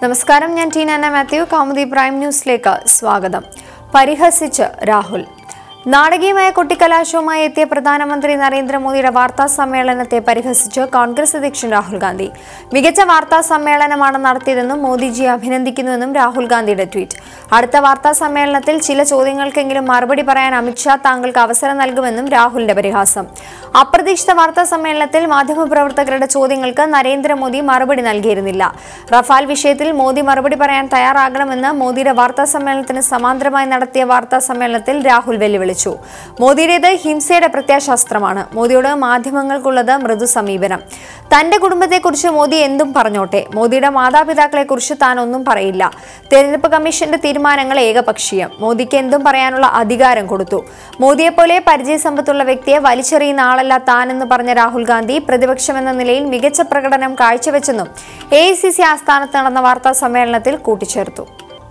നമസ്കാരം ഞാൻ ടീന മാത്യു കൗമുദി പ്രൈം ന്യൂസിലേക്ക് സ്വാഗതം പരിഹസിച്ച് രാഹുൽ നാടകീയമായ കൊട്ടിക്കലാശവുമായി എത്തിയ പ്രധാനമന്ത്രി നരേന്ദ്രമോദിയുടെ വാർത്താ സമ്മേളനത്തെ പരിഹസിച്ച് കോൺഗ്രസ് അധ്യക്ഷൻ രാഹുൽ ഗാന്ധി മികച്ച വാർത്താ സമ്മേളനമാണ് നടത്തിയതെന്നും മോദിജിയെ അഭിനന്ദിക്കുന്നുവെന്നും രാഹുൽ ഗാന്ധിയുടെ ട്വീറ്റ് അടുത്ത വാർത്താ സമ്മേളനത്തിൽ ചില ചോദ്യങ്ങൾക്കെങ്കിലും മറുപടി പറയാൻ അമിത്ഷാ താങ്കൾക്ക് അവസരം നൽകുമെന്നും രാഹുലിന്റെ പരിഹാസം അപ്രതീക്ഷിത വാർത്താ സമ്മേളനത്തിൽ മാധ്യമപ്രവർത്തകരുടെ ചോദ്യങ്ങൾക്ക് നരേന്ദ്രമോദി മറുപടി നൽകിയിരുന്നില്ല റഫാൽ വിഷയത്തിൽ മോദി മറുപടി പറയാൻ തയ്യാറാകണമെന്ന് മോദിയുടെ വാർത്താ സമ്മേളനത്തിന് സമാന്തരമായി നടത്തിയ വാർത്താ സമ്മേളനത്തിൽ രാഹുൽ വെല്ലുവിളിച്ചു മോദിയുടേത് ഹിംസയുടെ പ്രത്യാശാസ്ത്രമാണ് മോദിയോട് മാധ്യമങ്ങൾക്കുള്ളത് മൃദു സമീപനം തന്റെ കുടുംബത്തെക്കുറിച്ച് മോദി എന്തും പറഞ്ഞോട്ടെ മോദിയുടെ മാതാപിതാക്കളെക്കുറിച്ച് താൻ ഒന്നും പറയില്ല തെരഞ്ഞെടുപ്പ് കമ്മീഷന്റെ തീരുമാനങ്ങൾ ഏകപക്ഷീയം മോദിക്ക് എന്തും പറയാനുള്ള അധികാരം കൊടുത്തു മോദിയെപ്പോലെ പരിചയസമ്പത്തുള്ള വ്യക്തിയെ വലിച്ചെറിയുന്ന ആളല്ല താനെന്ന് പറഞ്ഞ രാഹുൽ ഗാന്ധി പ്രതിപക്ഷമെന്ന നിലയിൽ മികച്ച പ്രകടനം കാഴ്ചവെച്ചെന്നും എ ആസ്ഥാനത്ത് നടന്ന വാർത്താ സമ്മേളനത്തിൽ കൂട്ടിച്ചേർത്തു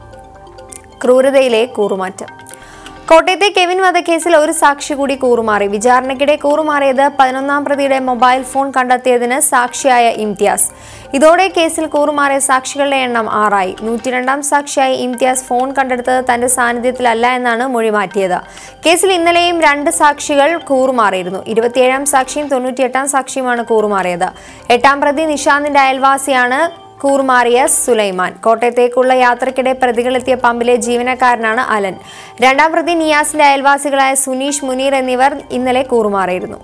ക്രൂരതയിലെ കൂറുമാറ്റം കോട്ടയത്തെ കെവിൻ വധക്കേസിൽ ഒരു സാക്ഷി കൂടി കൂറുമാറി വിചാരണയ്ക്കിടെ കൂറുമാറിയത് പതിനൊന്നാം പ്രതിയുടെ മൊബൈൽ ഫോൺ കണ്ടെത്തിയതിന് സാക്ഷിയായ ഇംതിയാസ് ഇതോടെ കേസിൽ കൂറുമാറിയ സാക്ഷികളുടെ എണ്ണം ആറായി നൂറ്റിരണ്ടാം സാക്ഷിയായി ഇംതിയാസ് ഫോൺ കണ്ടെടുത്തത് തന്റെ സാന്നിധ്യത്തിലല്ല എന്നാണ് മൊഴി മാറ്റിയത് കേസിൽ ഇന്നലെയും രണ്ട് സാക്ഷികൾ കൂറുമാറിയിരുന്നു ഇരുപത്തിയേഴാം സാക്ഷിയും തൊണ്ണൂറ്റിയെട്ടാം സാക്ഷിയുമാണ് കൂറുമാറിയത് എട്ടാം പ്രതി നിഷാന്തിന്റെ അയൽവാസിയാണ് കൂറുമാറിയ സുലൈമാൻ കോട്ടയത്തേക്കുള്ള യാത്രക്കിടെ പ്രതികളെത്തിയ പമ്പിലെ ജീവനക്കാരനാണ് അലൻ രണ്ടാം പ്രതി നിയാസിന്റെ അയൽവാസികളായ സുനീഷ് മുനീർ എന്നിവർ ഇന്നലെ കൂറുമാറിയിരുന്നു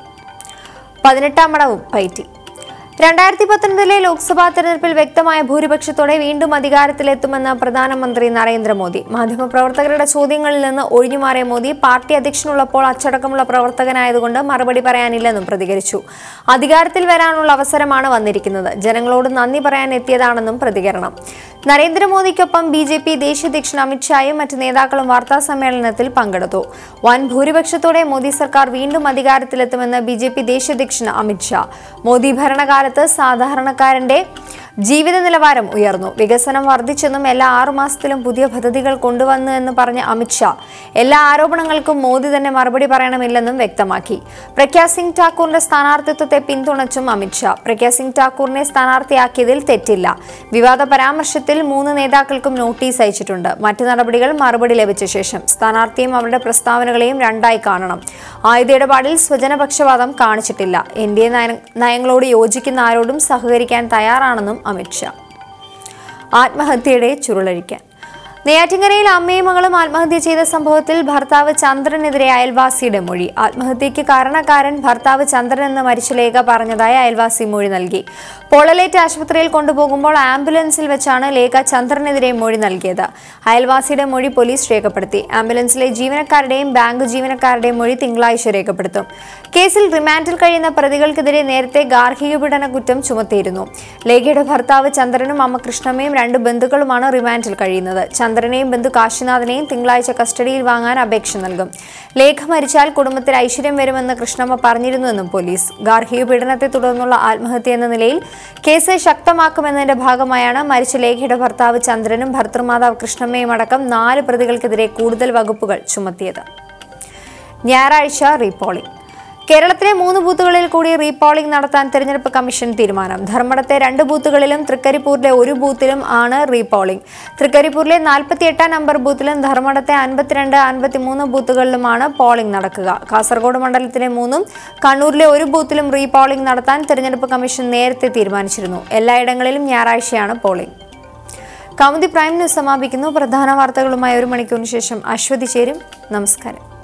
പതിനെട്ടാം മടവും പയറ്റി രണ്ടായിരത്തി പത്തൊൻപതിലെ ലോക്സഭാ തെരഞ്ഞെടുപ്പിൽ വ്യക്തമായ ഭൂരിപക്ഷത്തോടെ വീണ്ടും അധികാരത്തിലെത്തുമെന്ന് പ്രധാനമന്ത്രി നരേന്ദ്രമോദി മാധ്യമപ്രവർത്തകരുടെ ചോദ്യങ്ങളിൽ നിന്ന് ഒഴിഞ്ഞുമാറിയ മോദി പാർട്ടി അധ്യക്ഷനുള്ളപ്പോൾ അച്ചടക്കമുള്ള പ്രവർത്തകനായതുകൊണ്ട് മറുപടി പറയാനില്ലെന്നും പ്രതികരിച്ചു അധികാരത്തിൽ വരാനുള്ള അവസരമാണ് വന്നിരിക്കുന്നത് ജനങ്ങളോട് നന്ദി പറയാൻ എത്തിയതാണെന്നും പ്രതികരണം നരേന്ദ്രമോദിക്കൊപ്പം ബി ജെ പി ദേശീയ അധ്യക്ഷൻ അമിത്ഷായും മറ്റ് നേതാക്കളും വാർത്താ സമ്മേളനത്തിൽ പങ്കെടുത്തു വൻ ഭൂരിപക്ഷത്തോടെ മോദി സർക്കാർ വീണ്ടും അധികാരത്തിലെത്തുമെന്ന് ബി ജെ പി ദേശീയ അധ്യക്ഷൻ അമിത്ഷാ മോദി ഭരണകാലത്ത് സാധാരണക്കാരന്റെ ജീവിത നിലവാരം ഉയർന്നു വികസനം വർദ്ധിച്ചെന്നും എല്ലാ ആറുമാസത്തിലും പുതിയ പദ്ധതികൾ കൊണ്ടുവന്നു എന്ന് പറഞ്ഞ അമിത്ഷാ എല്ലാ ആരോപണങ്ങൾക്കും മോദി തന്നെ മറുപടി പറയണമില്ലെന്നും വ്യക്തമാക്കി പ്രഗ്യാ സിംഗ് ഠാക്കൂറിന്റെ സ്ഥാനാർത്ഥിത്വത്തെ പിന്തുണച്ചും അമിത്ഷാ പ്രഗ്യാ സിംഗ് ഠാക്കൂറിനെ സ്ഥാനാർത്ഥിയാക്കിയതിൽ തെറ്റില്ല വിവാദ പരാമർശത്തിൽ മൂന്ന് നേതാക്കൾക്കും നോട്ടീസ് അയച്ചിട്ടുണ്ട് മറ്റു നടപടികൾ മറുപടി ലഭിച്ച ശേഷം സ്ഥാനാർത്ഥിയും അവരുടെ പ്രസ്താവനകളെയും രണ്ടായി കാണണം ആയുധ ഇടപാടിൽ സ്വജനപക്ഷപാതം കാണിച്ചിട്ടില്ല എൻ ഡി എ നയങ്ങളോട് യോജിക്കുന്ന ആരോടും സഹകരിക്കാൻ തയ്യാറാണെന്നും അമിത്ഷാ ആത്മഹത്യയുടെ ചുരുളഴിക്കാൻ നെയ്യാറ്റിങ്കരയിൽ അമ്മയും മകളും ആത്മഹത്യ ചെയ്ത സംഭവത്തിൽ ഭർത്താവ് ചന്ദ്രനെതിരെ അയൽവാസിയുടെ മൊഴി ആത്മഹത്യയ്ക്ക് കാരണക്കാരൻ ഭർത്താവ് ചന്ദ്രൻ എന്ന് മരിച്ച ലേഖ പറഞ്ഞതായി അയൽവാസി മൊഴി നൽകി പൊള്ളലേറ്റ് ആശുപത്രിയിൽ കൊണ്ടുപോകുമ്പോൾ ആംബുലൻസിൽ വെച്ചാണ് ലേഖ ചന്ദ്രനെതിരെ മൊഴി നൽകിയത് അയൽവാസിയുടെ മൊഴി പോലീസ് രേഖപ്പെടുത്തി ആംബുലൻസിലെ ജീവനക്കാരുടെയും ബാങ്ക് ജീവനക്കാരുടെയും മൊഴി തിങ്കളാഴ്ച രേഖപ്പെടുത്തും കേസിൽ റിമാൻഡിൽ കഴിയുന്ന പ്രതികൾക്കെതിരെ നേരത്തെ ഗാർഹിക പീഡന കുറ്റം ചുമത്തിയിരുന്നു ലേഖയുടെ ഭർത്താവ് ചന്ദ്രനും അമ്മ കൃഷ്ണമ്മയും രണ്ട് ബന്ധുക്കളുമാണ് റിമാൻഡിൽ കഴിയുന്നത് ചന്ദ്രനെയും ബന്ധു കാശിനാഥനെയും തിങ്കളാഴ്ച കസ്റ്റഡിയിൽ വാങ്ങാൻ അപേക്ഷ നൽകും ലേഖ മരിച്ചാൽ കുടുംബത്തിൽ ഐശ്വര്യം വരുമെന്ന് കൃഷ്ണമ്മ പറഞ്ഞിരുന്നുവെന്നും പോലീസ് ഗാർഹിക പീഡനത്തെ തുടർന്നുള്ള ആത്മഹത്യ എന്ന നിലയിൽ കേസ് ശക്തമാക്കുമെന്നതിന്റെ ഭാഗമായാണ് മരിച്ച ലേഖയുടെ ഭർത്താവ് ചന്ദ്രനും ഭർത്തൃമാതാവ് കൃഷ്ണമ്മയും അടക്കം നാല് പ്രതികൾക്കെതിരെ കൂടുതൽ വകുപ്പുകൾ ചുമത്തിയത് ഞായറാഴ്ച റീപോളിംഗ് കേരളത്തിലെ മൂന്ന് ബൂത്തുകളിൽ കൂടി റീപോളിംഗ് നടത്താൻ തെരഞ്ഞെടുപ്പ് കമ്മീഷൻ തീരുമാനം ധർമ്മടത്തെ രണ്ട് ബൂത്തുകളിലും തൃക്കരിപ്പൂരിലെ ഒരു ബൂത്തിലും ആണ് റീപോളിംഗ് തൃക്കരിപ്പൂരിലെ നാൽപ്പത്തി എട്ടാം നമ്പർ ബൂത്തിലും ധർമ്മടത്തെ അൻപത്തിരണ്ട് അൻപത്തിമൂന്ന് ബൂത്തുകളിലുമാണ് പോളിംഗ് നടക്കുക കാസർഗോഡ് മണ്ഡലത്തിലെ മൂന്നും കണ്ണൂരിലെ ഒരു ബൂത്തിലും റീപോളിംഗ് നടത്താൻ തെരഞ്ഞെടുപ്പ് കമ്മീഷൻ നേരത്തെ തീരുമാനിച്ചിരുന്നു എല്ലായിടങ്ങളിലും ഞായറാഴ്ചയാണ് പോളിംഗ് കൗമുദി പ്രൈം ന്യൂസ് സമാപിക്കുന്നു പ്രധാന വാർത്തകളുമായി ഒരു മണിക്കൂറിന് ശേഷം അശ്വതി ചേരും നമസ്കാരം